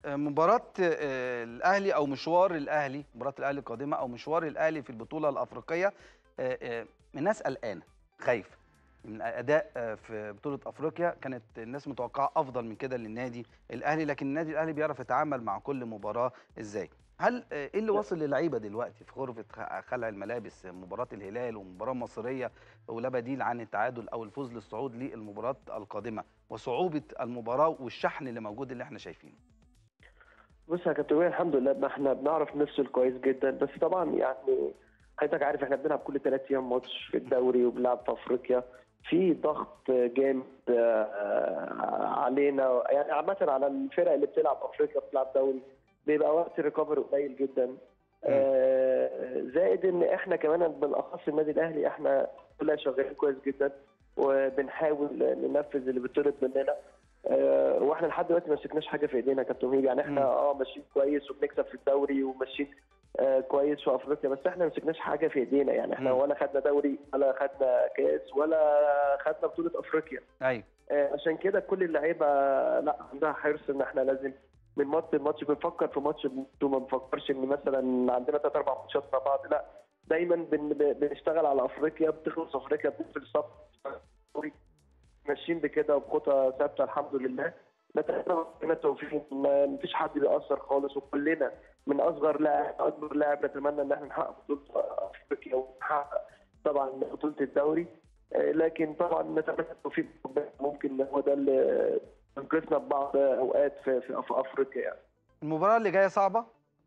مباراة آه، الأهلي أو مشوار الأهلي مباراة الأهلي القادمة أو مشوار الأهلي في البطولة الأفريقية آه، آه، الناس قلقانة خايفة من أداء آه، في بطولة أفريقيا كانت الناس متوقعة أفضل من كده للنادي الأهلي لكن النادي الأهلي بيعرف يتعامل مع كل مباراة إزاي هل آه، ايه اللي وصل للعيبه دلوقتي في غرفه خ- خلع الملابس مباراه الهلال ومباراه مصريه ولا بديل عن التعادل او الفوز للصعود للمباراه القادمه وصعوبه المباراه والشحن اللي موجود اللي احنا شايفينه بص يا كابتن وائل الحمد لله احنا بنعرف نفصل كويس جدا بس طبعا يعني حضرتك عارف احنا بنلعب كل ثلاث ايام ماتش في الدوري وبنلعب في افريقيا في ضغط جامد آه، علينا يعني عامة على الفرق اللي بتلعب افريقيا بتلعب دوري بيبقى وقت الريكفري قليل جدا آه، زائد ان احنا كمان بالاخص النادي الاهلي احنا كلنا شغالين كويس جدا وبنحاول ننفذ اللي بيطلب مننا آه، واحنا لحد دلوقتي ما مسكناش حاجه في ايدينا يا كابتن مهيب يعني احنا مم. اه ماشيين كويس وبنكسب في الدوري وماشيين آه، كويس في افريقيا بس احنا ما مسكناش حاجه في ايدينا يعني احنا مم. ولا خدنا دوري ولا خدنا كاس ولا خدنا بطوله افريقيا ايوه آه، عشان كده كل اللعيبه لا عندها حرص ان احنا لازم من ماتش لماتش بنفكر في ماتش بماتش وما بنفكرش ان مثلا عندنا ثلاث اربع ماتشات مع بعض لا دايما بن بنشتغل على افريقيا بتخلص افريقيا بنقفل الصف ماشيين بكده وبخطى ثابته الحمد لله نتمنى ربنا التوفيق ما مفيش حد بيأثر خالص وكلنا من اصغر لاعب اكبر لاعب نتمنى ان احنا نحقق بطوله افريقيا ونحقق طبعا بطوله الدوري آه، لكن طبعا نتمنى التوفيق ممكن هو ده اللي ينقذنا ببعض اوقات في, في أف- افريقيا يعني المباراه اللي جايه صعبه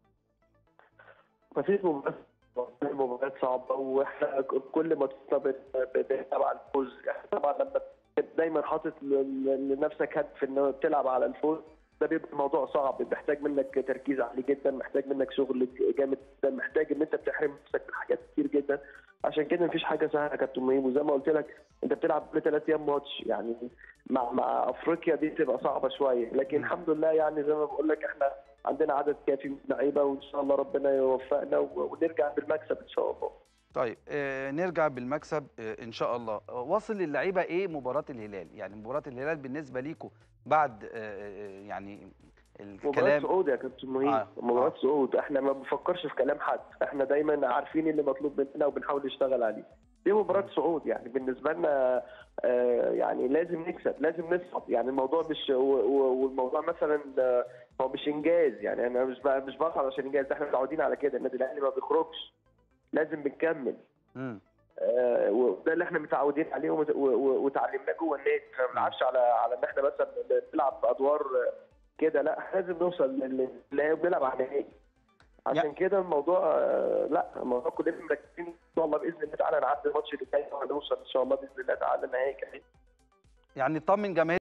ما فيش مباريات مباريات صعبه واحنا كل ماتشاتنا بن- بنلعب على الفوز احنا طبعا لما دايما حاطط ل- لنفسك هدف انه تلعب على الفوز ده بيبقى الموضوع صعب محتاج منك تركيز عالي جدا محتاج منك شغل جامد جدا محتاج ان انت بتحرم نفسك من حاجات كتير جدا عشان كده مفيش حاجه سهله يا كابتن مهيب وزي ما قلت لك انت بتلعب كل ثلاث ايام ماتش يعني مع مع افريقيا دي تبقى صعبه شويه لكن مم. الحمد لله يعني زي ما بقول لك احنا عندنا عدد كافي من اللعيبه وان شاء الله ربنا يوفقنا و- ونرجع بالمكسب ان شاء الله طيب آه نرجع بالمكسب آه ان شاء الله آه، واصل للعيبه ايه مباراه الهلال يعني مباراه الهلال بالنسبه ليكم بعد آه آه، يعني مباراة الكلام صعود يا كابتن مهيب آه، آه. مباراة آه. صعود احنا ما بنفكرش في كلام حد احنا دايما عارفين اللي مطلوب مننا وبنحاول نشتغل عليه دي مباراة صعود يعني بالنسبة لنا آه يعني لازم نكسب لازم نصعد يعني الموضوع مش و- و- والموضوع مثلا آه، هو مش انجاز يعني انا مش بقى مش بصعد عشان انجاز احنا متعودين على كده النادي الاهلي ما بيخرجش لازم بنكمل مم. آه، وده اللي احنا متعودين عليه ومت- و- و- وتعلمناه جوه النادي احنا ما بنلعبش على على ان احنا مثلا نلعب ادوار آه، كده لا احنا لازم نوصل لل- لل- بنلعب على النهائي عشان كده الموضوع آه، لا الموضوع كلنا مركزين ان شاء الله باذن الله تعالى نعدي الماتش اللي جاي وهنوصل ان شاء الله باذن الله تعالى النهائي كمان يعني طمن جماهير